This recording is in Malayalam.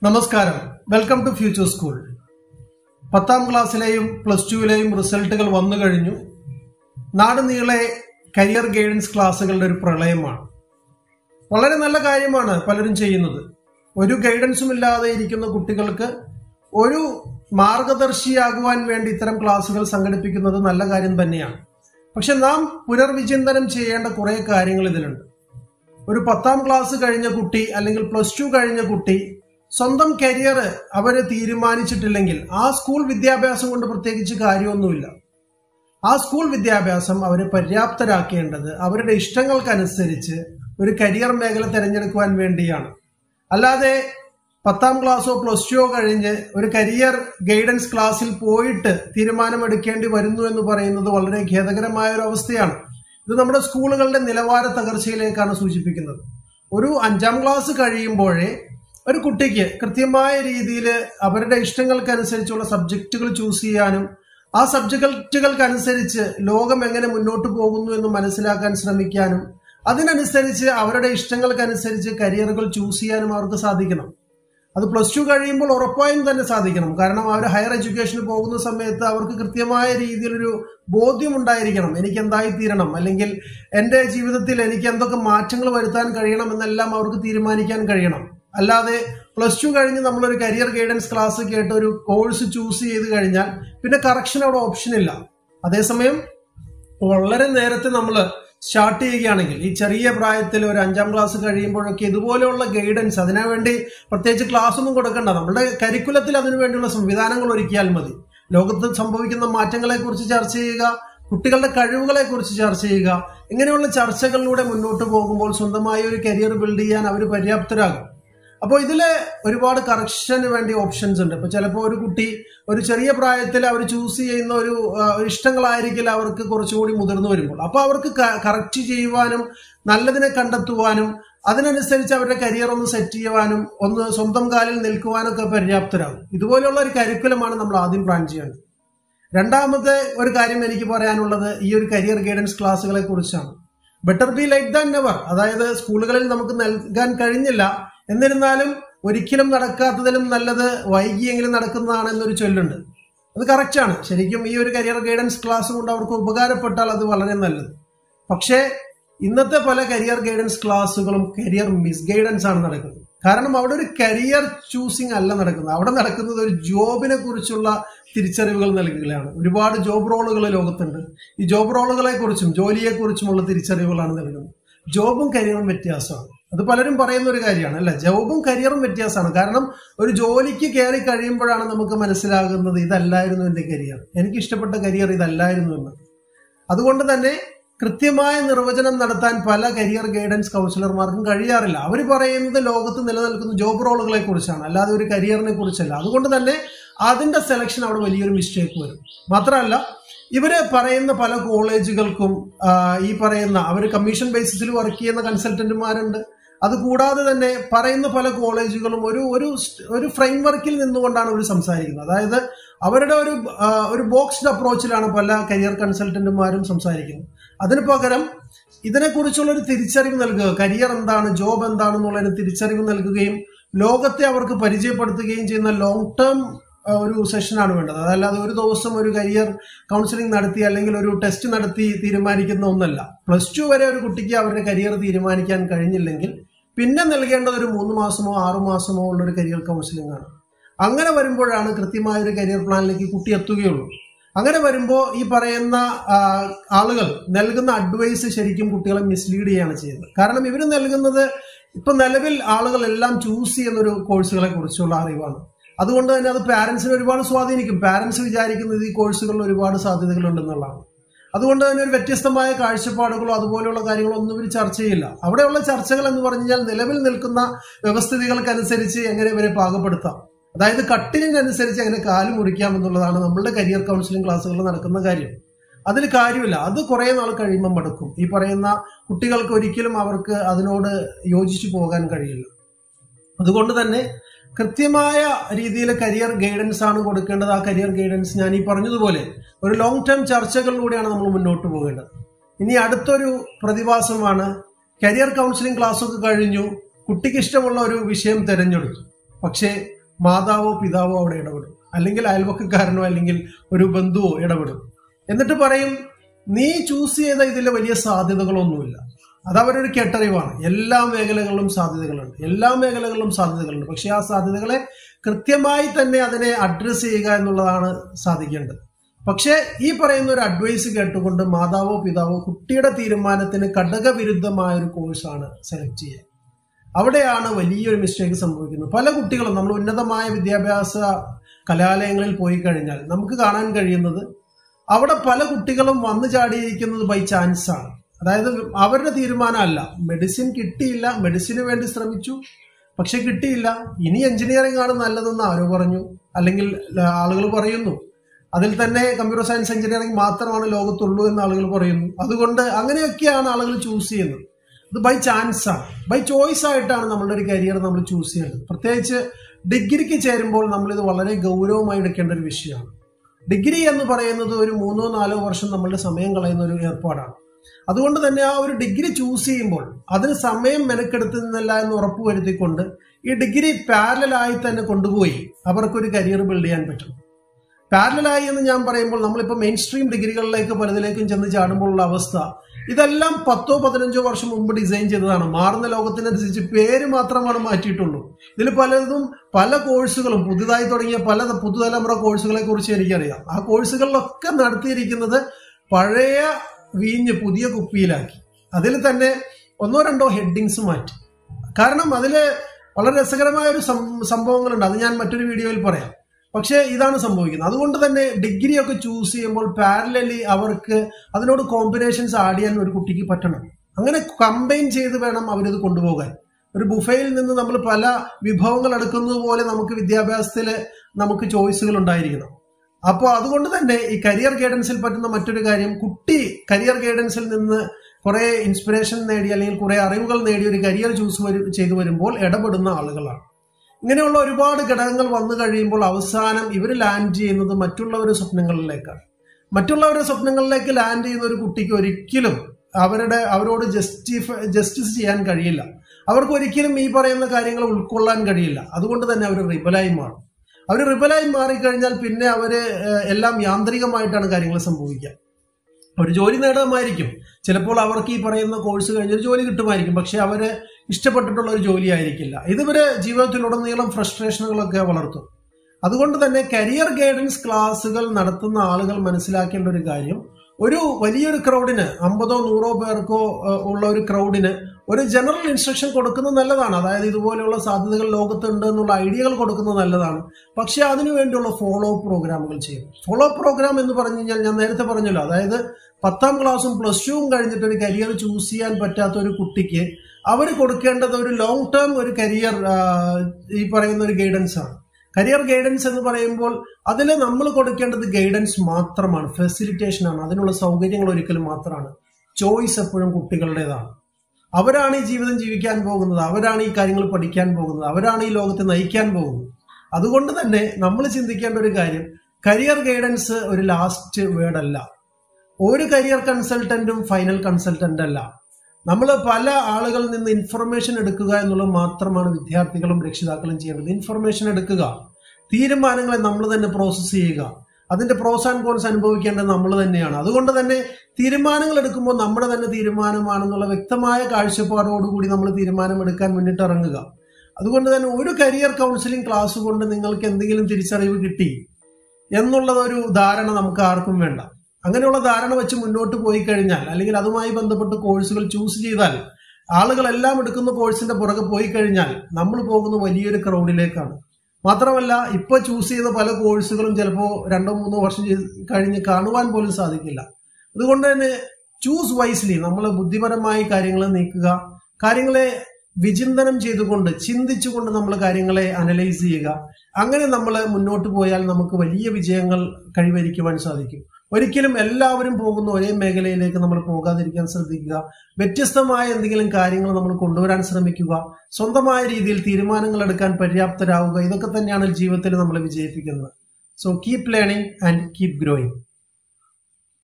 നമസ്കാരം വെൽക്കം ടു ഫ്യൂച്ചർ സ്കൂൾ പത്താം ക്ലാസ്സിലെയും പ്ലസ് ടുവിലെയും റിസൾട്ടുകൾ വന്നു കഴിഞ്ഞു നാട് നീളെ കരിയർ ഗൈഡൻസ് ക്ലാസ്സുകളുടെ ഒരു പ്രളയമാണ് വളരെ നല്ല കാര്യമാണ് പലരും ചെയ്യുന്നത് ഒരു ഗൈഡൻസും ഇല്ലാതെ ഇരിക്കുന്ന കുട്ടികൾക്ക് ഒരു മാർഗദർശിയാകുവാൻ വേണ്ടി ഇത്തരം ക്ലാസ്സുകൾ സംഘടിപ്പിക്കുന്നത് നല്ല കാര്യം തന്നെയാണ് പക്ഷെ നാം പുനർവിചിന്തനം ചെയ്യേണ്ട കുറെ കാര്യങ്ങൾ ഇതിലുണ്ട് ഒരു പത്താം ക്ലാസ് കഴിഞ്ഞ കുട്ടി അല്ലെങ്കിൽ പ്ലസ് ടു കഴിഞ്ഞ കുട്ടി സ്വന്തം കരിയർ അവര് തീരുമാനിച്ചിട്ടില്ലെങ്കിൽ ആ സ്കൂൾ വിദ്യാഭ്യാസം കൊണ്ട് പ്രത്യേകിച്ച് കാര്യമൊന്നുമില്ല ആ സ്കൂൾ വിദ്യാഭ്യാസം അവരെ പര്യാപ്തരാക്കേണ്ടത് അവരുടെ ഇഷ്ടങ്ങൾക്കനുസരിച്ച് ഒരു കരിയർ മേഖല തിരഞ്ഞെടുക്കുവാൻ വേണ്ടിയാണ് അല്ലാതെ പത്താം ക്ലാസ്സോ പ്ലസ് ടുവോ കഴിഞ്ഞ് ഒരു കരിയർ ഗൈഡൻസ് ക്ലാസ്സിൽ പോയിട്ട് തീരുമാനമെടുക്കേണ്ടി വരുന്നു എന്ന് പറയുന്നത് വളരെ ഖേദകരമായ ഒരു അവസ്ഥയാണ് ഇത് നമ്മുടെ സ്കൂളുകളുടെ നിലവാര തകർച്ചയിലേക്കാണ് സൂചിപ്പിക്കുന്നത് ഒരു അഞ്ചാം ക്ലാസ് കഴിയുമ്പോഴേ ഒരു കുട്ടിക്ക് കൃത്യമായ രീതിയിൽ അവരുടെ ഇഷ്ടങ്ങൾക്കനുസരിച്ചുള്ള സബ്ജക്റ്റുകൾ ചൂസ് ചെയ്യാനും ആ സബ്ജക്റ്റുകൾക്കനുസരിച്ച് ലോകം എങ്ങനെ മുന്നോട്ട് പോകുന്നു എന്ന് മനസ്സിലാക്കാൻ ശ്രമിക്കാനും അതിനനുസരിച്ച് അവരുടെ ഇഷ്ടങ്ങൾക്കനുസരിച്ച് കരിയറുകൾ ചൂസ് ചെയ്യാനും അവർക്ക് സാധിക്കണം അത് പ്ലസ് ടു കഴിയുമ്പോൾ ഉറപ്പായും തന്നെ സാധിക്കണം കാരണം അവർ ഹയർ എഡ്യൂക്കേഷന് പോകുന്ന സമയത്ത് അവർക്ക് കൃത്യമായ രീതിയിലൊരു ബോധ്യം ഉണ്ടായിരിക്കണം എനിക്ക് എന്തായി തീരണം അല്ലെങ്കിൽ എൻ്റെ ജീവിതത്തിൽ എനിക്ക് എന്തൊക്കെ മാറ്റങ്ങൾ വരുത്താൻ കഴിയണം എന്നെല്ലാം അവർക്ക് തീരുമാനിക്കാൻ കഴിയണം അല്ലാതെ പ്ലസ് ടു കഴിഞ്ഞ് നമ്മളൊരു കരിയർ ഗൈഡൻസ് ക്ലാസ് കേട്ട് ഒരു കോഴ്സ് ചൂസ് ചെയ്ത് കഴിഞ്ഞാൽ പിന്നെ കറക്ഷൻ അവിടെ ഓപ്ഷൻ ഇല്ല അതേസമയം വളരെ നേരത്തെ നമ്മൾ സ്റ്റാർട്ട് ചെയ്യുകയാണെങ്കിൽ ഈ ചെറിയ പ്രായത്തിൽ ഒരു അഞ്ചാം ക്ലാസ് കഴിയുമ്പോഴൊക്കെ ഇതുപോലെയുള്ള ഗൈഡൻസ് അതിനുവേണ്ടി പ്രത്യേകിച്ച് ക്ലാസ് ഒന്നും കൊടുക്കണ്ട നമ്മുടെ കരിക്കുലത്തിൽ അതിനു വേണ്ടിയുള്ള സംവിധാനങ്ങൾ ഒരുക്കിയാൽ മതി ലോകത്ത് സംഭവിക്കുന്ന മാറ്റങ്ങളെ കുറിച്ച് ചർച്ച ചെയ്യുക കുട്ടികളുടെ കഴിവുകളെ കുറിച്ച് ചർച്ച ചെയ്യുക ഇങ്ങനെയുള്ള ചർച്ചകളിലൂടെ മുന്നോട്ട് പോകുമ്പോൾ സ്വന്തമായി ഒരു കരിയർ ബിൽഡ് ചെയ്യാൻ അവർ പര്യാപ്തരാകും അപ്പോൾ ഇതില് ഒരുപാട് കറക്ഷന് വേണ്ടി ഓപ്ഷൻസ് ഉണ്ട് ഇപ്പൊ ചിലപ്പോൾ ഒരു കുട്ടി ഒരു ചെറിയ പ്രായത്തിൽ അവർ ചൂസ് ചെയ്യുന്ന ഒരു ആ, ഒരു ഇഷ്ടങ്ങളായിരിക്കില്ല അവർക്ക് കുറച്ചുകൂടി മുതിർന്നു വരുമ്പോൾ അപ്പോൾ അവർക്ക് കറക്റ്റ് ചെയ്യുവാനും നല്ലതിനെ കണ്ടെത്തുവാനും അതിനനുസരിച്ച് അവരുടെ കരിയർ ഒന്ന് സെറ്റ് ചെയ്യുവാനും ഒന്ന് സ്വന്തം കാലിൽ നിൽക്കുവാനൊക്കെ പര്യാപ്തരാകും ഇതുപോലെയുള്ള ഒരു കരിക്കുലമാണ് നമ്മൾ ആദ്യം പ്ലാൻ ചെയ്യേണ്ടത് രണ്ടാമത്തെ ഒരു കാര്യം എനിക്ക് പറയാനുള്ളത് ഈ ഒരു കരിയർ ഗൈഡൻസ് ക്ലാസ്സുകളെ കുറിച്ചാണ് better be like than never അതായത് സ്കൂളുകളിൽ നമുക്ക് നൽകാൻ കഴിഞ്ഞില്ല എന്നിരുന്നാലും ഒരിക്കലും നടക്കാത്തതിലും നല്ലത് വൈകിയെങ്കിലും നടക്കുന്നതാണ് എന്നൊരു ചൊല്ലുണ്ട് അത് കറക്റ്റാണ് ശരിക്കും ഈ ഒരു കരിയർ ഗൈഡൻസ് ക്ലാസ് കൊണ്ട് അവർക്ക് ഉപകാരപ്പെട്ടാൽ അത് വളരെ നല്ലത് പക്ഷേ ഇന്നത്തെ പല കരിയർ ഗൈഡൻസ് ക്ലാസ്സുകളും കരിയർ മിസ് ഗൈഡൻസ് ആണ് നടക്കുന്നത് കാരണം അവിടെ ഒരു കരിയർ ചൂസിങ് അല്ല നടക്കുന്നത് അവിടെ നടക്കുന്നത് ഒരു ജോബിനെ കുറിച്ചുള്ള തിരിച്ചറിവുകൾ നൽകുകയാണ് ഒരുപാട് ജോബ് റോളുകൾ ലോകത്തുണ്ട് ഈ ജോബ് റോളുകളെ കുറിച്ചും ജോലിയെ കുറിച്ചുമുള്ള തിരിച്ചറിവുകളാണ് നൽകുന്നത് ജോബും കരിയറും വ്യത്യാസമാണ് അത് പലരും പറയുന്ന ഒരു കാര്യമാണ് അല്ലെ ജോബും കരിയറും വ്യത്യാസമാണ് കാരണം ഒരു ജോലിക്ക് കയറി കഴിയുമ്പോഴാണ് നമുക്ക് മനസ്സിലാകുന്നത് ഇതല്ലായിരുന്നു എന്റെ കരിയർ എനിക്ക് ഇഷ്ടപ്പെട്ട കരിയർ ഇതല്ലായിരുന്നു എന്ന് അതുകൊണ്ട് തന്നെ കൃത്യമായ നിർവചനം നടത്താൻ പല കരിയർ ഗൈഡൻസ് കൗൺസിലർമാർക്കും കഴിയാറില്ല അവർ പറയുന്നത് ലോകത്ത് നിലനിൽക്കുന്ന ജോബ് റോളുകളെ കുറിച്ചാണ് അല്ലാതെ ഒരു കരിയറിനെ കുറിച്ചല്ല അതുകൊണ്ട് തന്നെ അതിന്റെ സെലക്ഷൻ അവിടെ വലിയൊരു മിസ്റ്റേക്ക് വരും മാത്രമല്ല ഇവര് പറയുന്ന പല കോളേജുകൾക്കും ആ, ഈ പറയുന്ന അവർ കമ്മീഷൻ ബേസിസിൽ വർക്ക് ചെയ്യുന്ന കൺസൾട്ടന്റുമാരുണ്ട് അതുകൂടാതെ തന്നെ പറയുന്ന പല കോളേജുകളും ഒരു ഒരു സ്റ്റ്- ഒരു ഫ്രെയിം വർക്കിൽ നിന്നുകൊണ്ടാണ് അവർ സംസാരിക്കുന്നത് അതായത് അവരുടെ ഒരു ആ, ഒരു ബോക്സ്ഡ് അപ്രോച്ചിലാണ് പല കരിയർ കൺസൾട്ടന്റുമാരും സംസാരിക്കുന്നത് അതിന് പകരം ഇതിനെക്കുറിച്ചുള്ള ഒരു തിരിച്ചറിവ് നൽകുക കരിയർ എന്താണ് ജോബ് എന്താണെന്നുള്ളതിന് തിരിച്ചറിവ് നൽകുകയും ലോകത്തെ അവർക്ക് പരിചയപ്പെടുത്തുകയും ചെയ്യുന്ന ലോങ് ടേം ഒരു സെഷനാണ് വേണ്ടത് അതല്ലാതെ ഒരു ദിവസം ഒരു കരിയർ കൗൺസിലിംഗ് നടത്തി അല്ലെങ്കിൽ ഒരു ടെസ്റ്റ് നടത്തി തീരുമാനിക്കുന്ന ഒന്നല്ല പ്ലസ് ടു വരെ ഒരു കുട്ടിക്ക് അവരുടെ കരിയർ തീരുമാനിക്കാൻ കഴിഞ്ഞില്ലെങ്കിൽ പിന്നെ നൽകേണ്ടത് ഒരു മൂന്ന് മാസമോ ആറു മാസമോ ഉള്ള ഒരു കരിയർ കൗൺസിലിംഗ് ആണ് അങ്ങനെ വരുമ്പോഴാണ് കൃത്യമായ ഒരു കരിയർ പ്ലാനിലേക്ക് കുട്ടി എത്തുകയുള്ളൂ അങ്ങനെ വരുമ്പോൾ ഈ പറയുന്ന ആ, ആളുകൾ നൽകുന്ന അഡ്വൈസ് ശരിക്കും കുട്ടികളെ മിസ്ലീഡ് ചെയ്യാണ് ചെയ്യുന്നത് കാരണം ഇവർ നൽകുന്നത് ഇപ്പൊ നിലവിൽ ആളുകൾ എല്ലാം ചൂസ് ചെയ്യുന്ന ഒരു കോഴ്സുകളെ കുറിച്ചുള്ള അറിവാണ് അതുകൊണ്ട് തന്നെ അത് പാരന്റ്സിനെ ഒരുപാട് സ്വാധീനിക്കും പാരന്റ്സ് വിചാരിക്കുന്നത് ഈ കോഴ്സുകളിൽ ഒരുപാട് സാധ്യതകളുണ്ടെന്നുള്ളതാണ് അതുകൊണ്ട് തന്നെ ഒരു വ്യത്യസ്തമായ കാഴ്ചപ്പാടുകളോ അതുപോലെയുള്ള കാര്യങ്ങളോ ഒന്നും ഇവർ ചർച്ച ചെയ്യില്ല അവിടെയുള്ള ചർച്ചകൾ എന്ന് പറഞ്ഞാൽ നിലവിൽ നിൽക്കുന്ന വ്യവസ്ഥിതികൾക്കനുസരിച്ച് എങ്ങനെ ഇവരെ പാകപ്പെടുത്താം അതായത് കട്ടിലിനനുസരിച്ച് എങ്ങനെ കാല് മുറിക്കാം എന്നുള്ളതാണ് നമ്മളുടെ കരിയർ കൗൺസിലിംഗ് ക്ലാസ്സുകളിൽ നടക്കുന്ന കാര്യം അതിൽ കാര്യമില്ല അത് കുറെ നാൾ കഴിയുമ്പോൾ മടുക്കും ഈ പറയുന്ന കുട്ടികൾക്ക് ഒരിക്കലും അവർക്ക് അതിനോട് യോജിച്ചു പോകാൻ കഴിയില്ല അതുകൊണ്ട് തന്നെ കൃത്യമായ രീതിയിൽ കരിയർ ഗൈഡൻസ് ആണ് കൊടുക്കേണ്ടത് ആ കരിയർ ഗൈഡൻസ് ഞാൻ ഈ പറഞ്ഞതുപോലെ ഒരു ലോങ് ടേം ചർച്ചകളിലൂടെയാണ് നമ്മൾ മുന്നോട്ട് പോകേണ്ടത് ഇനി അടുത്തൊരു പ്രതിഭാസമാണ് കരിയർ കൗൺസിലിംഗ് ക്ലാസ്സൊക്കെ കഴിഞ്ഞു കുട്ടിക്ക് ഇഷ്ടമുള്ള ഒരു വിഷയം തിരഞ്ഞെടുത്തു പക്ഷേ മാതാവോ പിതാവോ അവിടെ ഇടപെടും അല്ലെങ്കിൽ അയൽവക്കക്കാരനോ അല്ലെങ്കിൽ ഒരു ബന്ധുവോ ഇടപെടും എന്നിട്ട് പറയും നീ ചൂസ് ചെയ്ത ഇതിൽ വലിയ സാധ്യതകളൊന്നുമില്ല അത് അവരൊരു കെട്ടറിവാണ് എല്ലാ മേഖലകളിലും സാധ്യതകളുണ്ട് എല്ലാ മേഖലകളിലും സാധ്യതകളുണ്ട് പക്ഷെ ആ സാധ്യതകളെ കൃത്യമായി തന്നെ അതിനെ അഡ്രസ്സ് ചെയ്യുക എന്നുള്ളതാണ് സാധിക്കേണ്ടത് പക്ഷേ ഈ പറയുന്ന ഒരു അഡ്വൈസ് കേട്ടുകൊണ്ട് മാതാവോ പിതാവോ കുട്ടിയുടെ തീരുമാനത്തിന് ഘടകവിരുദ്ധമായ ഒരു കോഴ്സാണ് സെലക്ട് ചെയ്യുക അവിടെയാണ് വലിയൊരു മിസ്റ്റേക്ക് സംഭവിക്കുന്നത് പല കുട്ടികളും നമ്മൾ ഉന്നതമായ വിദ്യാഭ്യാസ കലാലയങ്ങളിൽ പോയി കഴിഞ്ഞാൽ നമുക്ക് കാണാൻ കഴിയുന്നത് അവിടെ പല കുട്ടികളും വന്നു ചാടിയിരിക്കുന്നത് ബൈ ചാൻസ് ആണ് അതായത് അവരുടെ തീരുമാനമല്ല മെഡിസിൻ കിട്ടിയില്ല മെഡിസിന് വേണ്ടി ശ്രമിച്ചു പക്ഷെ കിട്ടിയില്ല ഇനി എഞ്ചിനീയറിംഗ് ആണ് നല്ലതെന്ന് ആരോ പറഞ്ഞു അല്ലെങ്കിൽ ആളുകൾ പറയുന്നു അതിൽ തന്നെ കമ്പ്യൂട്ടർ സയൻസ് എഞ്ചിനീയറിംഗ് മാത്രമാണ് ലോകത്തുള്ളൂ എന്ന് ആളുകൾ പറയുന്നു അതുകൊണ്ട് അങ്ങനെയൊക്കെയാണ് ആളുകൾ ചൂസ് ചെയ്യുന്നത് ഇത് ബൈ ചാൻസ് ആണ് ബൈ ചോയ്സ് ആയിട്ടാണ് നമ്മളുടെ ഒരു കരിയർ നമ്മൾ ചൂസ് ചെയ്യേണ്ടത് പ്രത്യേകിച്ച് ഡിഗ്രിക്ക് ചേരുമ്പോൾ നമ്മളിത് വളരെ ഗൗരവമായി എടുക്കേണ്ട ഒരു വിഷയമാണ് ഡിഗ്രി എന്ന് പറയുന്നത് ഒരു മൂന്നോ നാലോ വർഷം നമ്മളുടെ സമയം കളയുന്ന ഒരു ഏർപ്പാടാണ് അതുകൊണ്ട് തന്നെ ആ ഒരു ഡിഗ്രി ചൂസ് ചെയ്യുമ്പോൾ അതിന് സമയം മെനക്കെടുത്തുന്നില്ല എന്ന് ഉറപ്പുവരുത്തിക്കൊണ്ട് ഈ ഡിഗ്രി പാരലായി തന്നെ കൊണ്ടുപോയി അവർക്കൊരു കരിയർ ബിൽഡ് ചെയ്യാൻ പറ്റും പാരലായി എന്ന് ഞാൻ പറയുമ്പോൾ നമ്മളിപ്പോൾ മെയിൻ സ്ട്രീം ഡിഗ്രികളിലേക്ക് പലതിലേക്കും ചെന്ന് ചാടുമ്പോഴുള്ള അവസ്ഥ ഇതെല്ലാം പത്തോ പതിനഞ്ചോ വർഷം മുമ്പ് ഡിസൈൻ ചെയ്തതാണ് മാറുന്ന ലോകത്തിനനുസരിച്ച് പേര് മാത്രമാണ് മാറ്റിയിട്ടുള്ളൂ ഇതിൽ പലതും പല കോഴ്സുകളും പുതുതായി തുടങ്ങിയ പല പുതുതലമുറ കോഴ്സുകളെ കുറിച്ച് എനിക്കറിയാം ആ കോഴ്സുകളിലൊക്കെ നടത്തിയിരിക്കുന്നത് പഴയ വീഞ്ഞ് പുതിയ കുപ്പിയിലാക്കി അതിൽ തന്നെ ഒന്നോ രണ്ടോ ഹെഡിങ്സ് മാറ്റി കാരണം അതിൽ വളരെ രസകരമായ ഒരു സംഭവങ്ങളുണ്ട് അത് ഞാൻ മറ്റൊരു വീഡിയോയിൽ പറയാം പക്ഷേ ഇതാണ് സംഭവിക്കുന്നത് അതുകൊണ്ട് തന്നെ ഡിഗ്രി ഒക്കെ ചൂസ് ചെയ്യുമ്പോൾ പാരലലി അവർക്ക് അതിനോട് കോമ്പിനേഷൻസ് ആഡ് ചെയ്യാൻ ഒരു കുട്ടിക്ക് പറ്റണം അങ്ങനെ കമ്പൈൻ ചെയ്ത് വേണം അവരിത് കൊണ്ടുപോകാൻ ഒരു ബുഫയിൽ നിന്ന് നമ്മൾ പല വിഭവങ്ങൾ എടുക്കുന്നത് പോലെ നമുക്ക് വിദ്യാഭ്യാസത്തിൽ നമുക്ക് ചോയ്സുകൾ ഉണ്ടായിരിക്കണം അപ്പോൾ അതുകൊണ്ട് തന്നെ ഈ കരിയർ ഗൈഡൻസിൽ പറ്റുന്ന മറ്റൊരു കാര്യം കുട്ടി കരിയർ ഗൈഡൻസിൽ നിന്ന് കുറെ ഇൻസ്പിറേഷൻ നേടി അല്ലെങ്കിൽ കുറെ അറിവുകൾ നേടി ഒരു കരിയർ ചൂസ് ചെയ്തു വരുമ്പോൾ ഇടപെടുന്ന ആളുകളാണ് ഇങ്ങനെയുള്ള ഒരുപാട് ഘടകങ്ങൾ വന്നു കഴിയുമ്പോൾ അവസാനം ഇവർ ലാൻഡ് ചെയ്യുന്നത് മറ്റുള്ളവരുടെ സ്വപ്നങ്ങളിലേക്കാണ് മറ്റുള്ളവരുടെ സ്വപ്നങ്ങളിലേക്ക് ലാൻഡ് ചെയ്യുന്ന ഒരു കുട്ടിക്ക് ഒരിക്കലും അവരുടെ അവരോട് ജസ്റ്റിഫൈ ജസ്റ്റിസ് ചെയ്യാൻ കഴിയില്ല അവർക്ക് ഒരിക്കലും ഈ പറയുന്ന കാര്യങ്ങൾ ഉൾക്കൊള്ളാൻ കഴിയില്ല അതുകൊണ്ട് തന്നെ അവർ റിബലായി മാറും അവർ റിബലായി മാറിക്കഴിഞ്ഞാൽ പിന്നെ അവര് എല്ലാം യാന്ത്രികമായിട്ടാണ് കാര്യങ്ങൾ സംഭവിക്കുക ഒരു ജോലി നേടാമായിരിക്കും ചിലപ്പോൾ അവർക്ക് ഈ പറയുന്ന കോഴ്സ് കഴിഞ്ഞൊരു ജോലി കിട്ടുമായിരിക്കും പക്ഷെ അവര് ഇഷ്ടപ്പെട്ടിട്ടുള്ള ഒരു ജോലി ആയിരിക്കില്ല ഇതുവരെ ജീവിതത്തിലുടനീളം ഫ്രസ്ട്രേഷനുകളൊക്കെ വളർത്തും അതുകൊണ്ട് തന്നെ കരിയർ ഗൈഡൻസ് ക്ലാസ്സുകൾ നടത്തുന്ന ആളുകൾ മനസ്സിലാക്കേണ്ട ഒരു കാര്യം ഒരു വലിയൊരു ക്രൗഡിന് അമ്പതോ നൂറോ പേർക്കോ ഉള്ള ഒരു ക്രൗഡിന് ഒരു ജനറൽ ഇൻസ്ട്രക്ഷൻ കൊടുക്കുന്നത് നല്ലതാണ് അതായത് ഇതുപോലെയുള്ള സാധ്യതകൾ ലോകത്തുണ്ട് എന്നുള്ള ഐഡിയകൾ കൊടുക്കുന്നത് നല്ലതാണ് പക്ഷെ അതിനു വേണ്ടിയുള്ള ഫോളോ അപ്പ് പ്രോഗ്രാമുകൾ ചെയ്യും ഫോളോ അപ്പ് പ്രോഗ്രാം എന്ന് പറഞ്ഞു കഴിഞ്ഞാൽ ഞാൻ നേരത്തെ പറഞ്ഞല്ലോ അതായത് പത്താം ക്ലാസ്സും പ്ലസ് ടുവും കഴിഞ്ഞിട്ട് ഒരു കരിയർ ചൂസ് ചെയ്യാൻ പറ്റാത്ത ഒരു കുട്ടിക്ക് അവർ കൊടുക്കേണ്ടത് ഒരു ലോങ് ടേം ഒരു കരിയർ ഈ പറയുന്ന ഒരു ഗൈഡൻസ് ആണ് കരിയർ ഗൈഡൻസ് എന്ന് പറയുമ്പോൾ അതിൽ നമ്മൾ കൊടുക്കേണ്ടത് ഗൈഡൻസ് മാത്രമാണ് ഫെസിലിറ്റേഷൻ ആണ് അതിനുള്ള സൗകര്യങ്ങൾ ഒരിക്കലും മാത്രമാണ് ചോയ്സ് എപ്പോഴും കുട്ടികളുടേതാണ് അവരാണ് ഈ ജീവിതം ജീവിക്കാൻ പോകുന്നത് അവരാണ് ഈ കാര്യങ്ങൾ പഠിക്കാൻ പോകുന്നത് അവരാണ് ഈ ലോകത്തെ നയിക്കാൻ പോകുന്നത് അതുകൊണ്ട് തന്നെ നമ്മൾ ചിന്തിക്കേണ്ട ഒരു കാര്യം കരിയർ ഗൈഡൻസ് ഒരു ലാസ്റ്റ് വേർഡ് അല്ല ഒരു കരിയർ കൺസൾട്ടന്റും ഫൈനൽ കൺസൾട്ടന്റ് അല്ല നമ്മൾ പല ആളുകളിൽ നിന്ന് ഇൻഫർമേഷൻ എടുക്കുക എന്നുള്ളത് മാത്രമാണ് വിദ്യാർത്ഥികളും രക്ഷിതാക്കളും ചെയ്യേണ്ടത് ഇൻഫർമേഷൻ എടുക്കുക തീരുമാനങ്ങളെ നമ്മൾ തന്നെ പ്രോസസ്സ് ചെയ്യുക അതിന്റെ പ്രോസ് ആൻഡ് കോൺസ് അനുഭവിക്കേണ്ടത് നമ്മൾ തന്നെയാണ് അതുകൊണ്ട് തന്നെ തീരുമാനങ്ങൾ എടുക്കുമ്പോൾ നമ്മുടെ തന്നെ തീരുമാനമാണെന്നുള്ള വ്യക്തമായ കാഴ്ചപ്പാടോടുകൂടി നമ്മൾ തീരുമാനമെടുക്കാൻ മുന്നിട്ടിറങ്ങുക അതുകൊണ്ട് തന്നെ ഒരു കരിയർ കൗൺസിലിംഗ് ക്ലാസ് കൊണ്ട് നിങ്ങൾക്ക് എന്തെങ്കിലും തിരിച്ചറിവ് കിട്ടി എന്നുള്ളത് ഒരു ധാരണ നമുക്ക് ആർക്കും വേണ്ട അങ്ങനെയുള്ള ധാരണ വെച്ച് മുന്നോട്ട് പോയി കഴിഞ്ഞാൽ അല്ലെങ്കിൽ അതുമായി ബന്ധപ്പെട്ട് കോഴ്സുകൾ ചൂസ് ചെയ്താൽ ആളുകളെല്ലാം എടുക്കുന്ന കോഴ്സിന്റെ പുറകെ പോയി കഴിഞ്ഞാൽ നമ്മൾ പോകുന്ന വലിയൊരു ക്രൗഡിലേക്കാണ് മാത്രമല്ല ഇപ്പൊ ചൂസ് ചെയ്ത പല കോഴ്സുകളും ചിലപ്പോൾ രണ്ടോ മൂന്നോ വർഷം കഴിഞ്ഞ് കാണുവാൻ പോലും സാധിക്കില്ല അതുകൊണ്ട് തന്നെ ചൂസ് വൈസ്ലി നമ്മൾ ബുദ്ധിപരമായി കാര്യങ്ങൾ നീക്കുക കാര്യങ്ങളെ വിചിന്തനം ചെയ്തുകൊണ്ട് ചിന്തിച്ചുകൊണ്ട് നമ്മൾ കാര്യങ്ങളെ അനലൈസ് ചെയ്യുക അങ്ങനെ നമ്മൾ മുന്നോട്ട് പോയാൽ നമുക്ക് വലിയ വിജയങ്ങൾ കൈവരിക്കുവാൻ സാധിക്കും ഒരിക്കലും എല്ലാവരും പോകുന്ന ഒരേ മേഖലയിലേക്ക് നമ്മൾ പോകാതിരിക്കാൻ ശ്രദ്ധിക്കുക വ്യത്യസ്തമായ എന്തെങ്കിലും കാര്യങ്ങൾ നമ്മൾ കൊണ്ടുവരാൻ ശ്രമിക്കുക സ്വന്തമായ രീതിയിൽ തീരുമാനങ്ങൾ എടുക്കാൻ പര്യാപ്തരാകുക ഇതൊക്കെ തന്നെയാണ് ജീവിതത്തിൽ നമ്മളെ വിജയിപ്പിക്കുന്നത് so keep learning and keep growing